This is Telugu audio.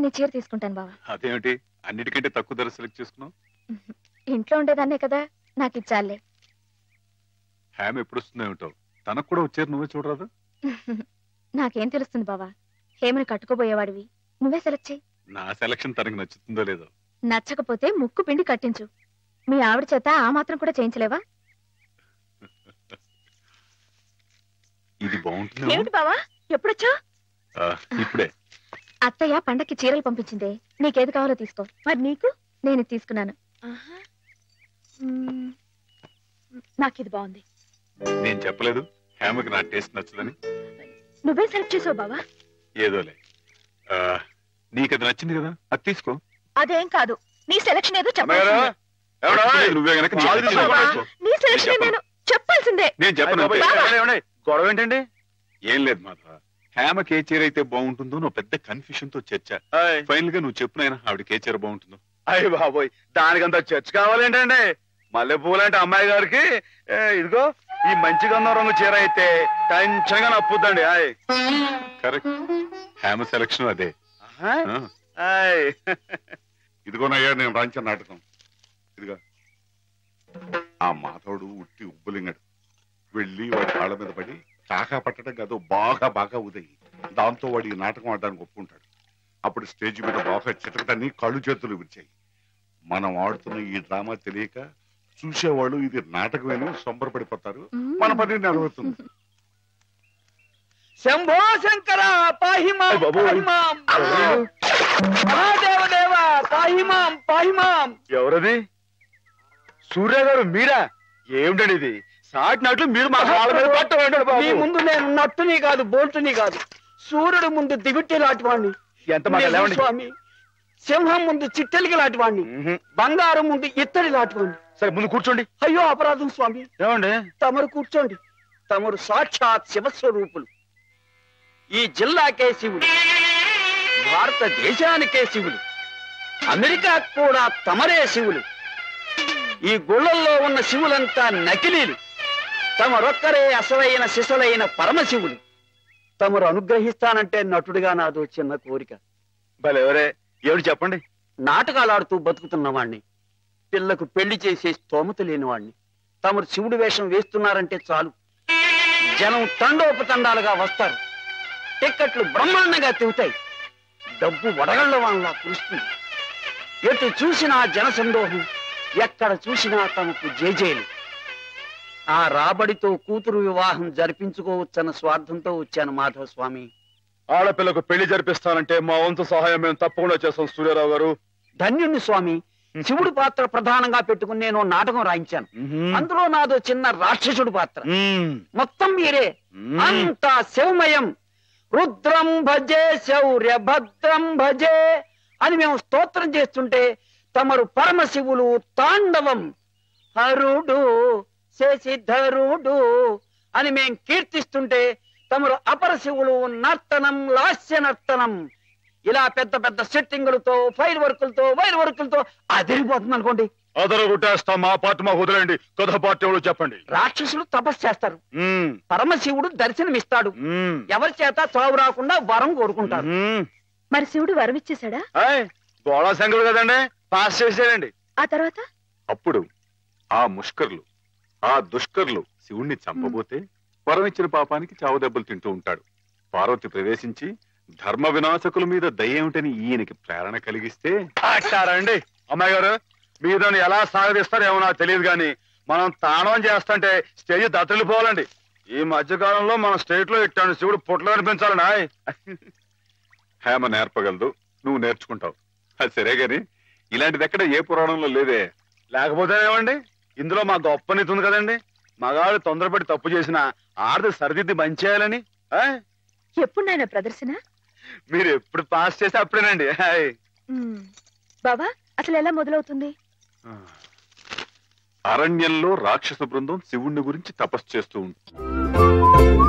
నేను ఈ చీర తీసుకుంటాను బావా అదేమిటి అన్నిటికంటే తక్కువ ధర సెలెక్ట్ చేసుకున్నావు ఇంట్లో ఉండేదాన్నే కదా నాకు ఇచ్చాలే హ్యామ్ ఎప్పుడు వస్తుందో ఏమిటో తనకు కూడా వచ్చారు నువ్వే చూడరాదు నాకేం తెలుస్తుంది బావా హేమని కట్టుకోబోయేవాడివి నువ్వే సెలెక్ట్ చేయి నా సెలక్షన్ తనకు నచ్చుతుందో లేదో నచ్చకపోతే ముక్కు పిండి కట్టించు మీ ఆవిడ చేత ఆ మాత్రం కూడా చేయించలేవా ఇది బాగుంటుంది ఏమిటి బావా ఎప్పుడొచ్చా ఇప్పుడే అత్తయ్య పండక్కి చీరలు పంపించిందే నీకేది కావాలో తీసుకో మరి నీకు నేను ఇది తీసుకున్నాను మ్మ్. నాకు ఇది బాగుంది నేను చెప్పలేదు హ్యామ్కి నా టేస్ట్ నచ్చదని నువ్వే సెలెక్ట్ చేసావు బావా ఏదోలే ఆ, నీకు అది నచ్చింది కదా అది తీసుకో అదేం కాదు నీ సెలక్షన్ ఏదో అమ్మగారు చెప్పాల్సిందే ఎవడా నచ్చలేదు నువ్వే గనక నీకు పాలు నచ్చింది తీసుకో. తీసుకో. నీ సెలక్షన్ చెప్పను. నేను చెప్పాల్సిందే నేను చెప్పను అంతే. ఏమండి, ఏమండి? గొడవ ఏంటండి ఏం లేదు మాధవ హ్యామకి ఏ చీర అయితే బాగుంటుందో నువ్వు పెద్ద కన్ఫ్యూషన్ తో చర్చ ఆయ్, ఫైనల్ గా నువ్వు చెప్పు నాయనా ఆవిడకి ఏ చీర బాగుంటుందో అయ్య బాబోయ్ దానికంత చర్చ కావాలేంటండి మల్లె పూలంటే అమ్మాయి గారికి ఏ, ఇదిగో ఈ మంచి గంధం రంగు చీర అయితే టెన్షన్ గా నప్పుద్దండి ఆయ్ కరెక్ట్ హ్యామ సెలక్షన్ అదే ఆహా, ఆ, ఆయ్. ఇదిగోనయ్యా నేను రాంచిన నాటకం ఇదిగా ఆ మాధవుడు ఉట్టి ఉబ్బులింగడు వెళ్ళి వాడి కాళ్ళ మీద పడి కాకా పట్టడం కాదు బాగా బాగా ఉదయి దాంతో వాడి ఈ నాటకం ఆడడానికి ఒప్పుకుంటాడు అప్పుడు స్టేజ్ మీద బాగా చిటకటాన్ని కళ్ళు చేతులు విరిచాయి మనం ఆడుతున్న ఈ డ్రామా తెలియక చూసేవాళ్ళు ఇది నాటకమేని సంబరపడిపోతారు మన పని నెరవేరుతుంది శంభో శంకర పాహిమాం అయ్ బాబోయ్. పాహిమాం మహాదేవ దేవ పాహిమాం పాహిమాం ఎవరది సూర్య గారు మీరా ఏమిటండి ఇది సాటినట్లు మీరు మా కాళ్ళ మీద పట్టమంటాడు మీ బాబు ముందు నేను నట్టుని కాదు బోల్టుని కాదు సూర్యుడు ముందు దివిట్టి లాంటి వాణ్ణి ఎంత మాట లేవండి స్వామి సింహం ముందు చిట్టెలికి లాంటి వాణ్ణి మ్మ్హ. బంగారం ముందు ఇత్తడి లాంటి వాణ్ణి సరే ముందు కూర్చోండి అయ్యో అపరాధం స్వామి ఏమండి తమరు కూర్చోండి తమరు సాక్షాత్ శివస్వరూపులు ఈ జిల్లాకే శివుడు భారతదేశానికే శివులు అమెరికా కూడా తమరే శివులు ఈ గుళ్ళల్లో ఉన్న శివులంతా నకిలీలు తమరొక్కరే అసలైన శిశులైన పరమశివులు తమరు అనుగ్రహిస్తానంటే నటుడిగా నాదో చిన్న కోరిక భలే ఎవరే ఏమిటి చెప్పండి నాటకాలాడుతూ బతుకుతున్నవాణ్ణి పిల్లకు పెళ్లి చేసే స్తోమత లేనివాణ్ణి తమరు శివుడి వేషం వేస్తున్నారంటే చాలు జనం తండోపతండాలుగా వస్తారు టిక్కెట్లు బ్రహ్మాండంగా తిరుగుతాయి డబ్బు వడగళ్ల వాళ్ళ కురుస్తుంది ఎటు చూసినా జన సందోహం ఎక్కడ చూసినా తమకు జేజేలు ఆ రాబడితో కూతురు వివాహం జరిపించుకోవచ్చన్న స్వార్థంతో వచ్చాను మాధవ స్వామి ఆడపిల్లకు పెళ్లి జరిపిస్తానంటే మా వంతు సహాయం మేము తప్పకుండా చేస్తాం సూర్యారావు గారు ధన్యుణ్ణి స్వామి శివుడు పాత్ర ప్రధానంగా పెట్టుకుని నేను నాటకం రాయించాను అందులో నాదో చిన్న రాక్షసుడు పాత్ర మ్మ్. మొత్తం మీరే మ్మ్. అంతా శివమయం రుద్రం భజే శౌర్య భద్రం భజే అని మేము స్తోత్రం చేస్తుంటే తమరు పరమశివులు తాండవం హరుడు శశిధరుడు అని మేం కీర్తిస్తుంటే తమరు అపరశివులు నర్తనం లాస్య నర్తనం ఇలా పెద్ద పెద్ద సెట్టింగులతో ఫైర్ వర్కులతో వైర్ వర్కులతో అదిరిపోతుంది అనుకోండి అదర కొట్టేస్తాం మా పార్టీ మాకు వదిలేండి కథ పార్టీ ఎవరు చెప్పండి రాక్షసులు తపస్సు చేస్తారు మ్మ్. పరమశివుడు దర్శనమిస్తాడు మ్మ్. ఎవరి చేత చావు రాకుండా వరం కోరుకుంటారు మ్మ్. మరి శివుడు వరం ఇచ్చేశాడా ఆయ్, గోళా శంకరుడు కదండి పాస్ చేసేయండి ఆ తర్వాత అప్పుడు ఆ ముష్కర్లు ఆ దుష్కర్లు శివుణ్ణి చంపబోతే వరం ఇచ్చిన పాపానికి చావు దెబ్బలు తింటూ ఉంటాడు పార్వతి ప్రవేశించి ధర్మ వినాశకుల మీద దయ్యేమిటని ఈయనకి ప్రేరణ కలిగిస్తే అంటారండి అమ్మాయి గారు మీరు దాన్ని ఎలా సాగదీస్తారో ఏమో నాకు తెలియదు కానీ మనం తాణం చేస్తుంటే స్టేజ్ దత్తలిపోవాలండి ఈ మధ్య కాలంలో మన స్టేట్ లో ఇట్టాను శివుడు పుట్లు కనిపించాలండి ఆయ్. హేమ నేర్పగలదు నువ్వు నేర్చుకుంటావు అది సరే గాని ఇలాంటిది ఎక్కడ ఏ పురాణంలో లేదే లేకపోతే ఏమండి ఇందులో మా గొప్ప నీతి ఉంది కదండి మగాడు తొందరపడి తప్పు చేసిన ఆడది సరిదిద్ది మంచి చేయాలని ఆయ్. ఎప్పుడు నాయన ప్రదర్శన మీరు ఎప్పుడు పాస్ చేస్తే అప్పుడేనండి ఆయ్. మ్మ్. బావా అసలు ఎలా మొదలవుతుంది అరణ్యంలో రాక్షస బృందం శివుణ్ణి గురించి తపస్సు చేస్తూ ఉంటుంది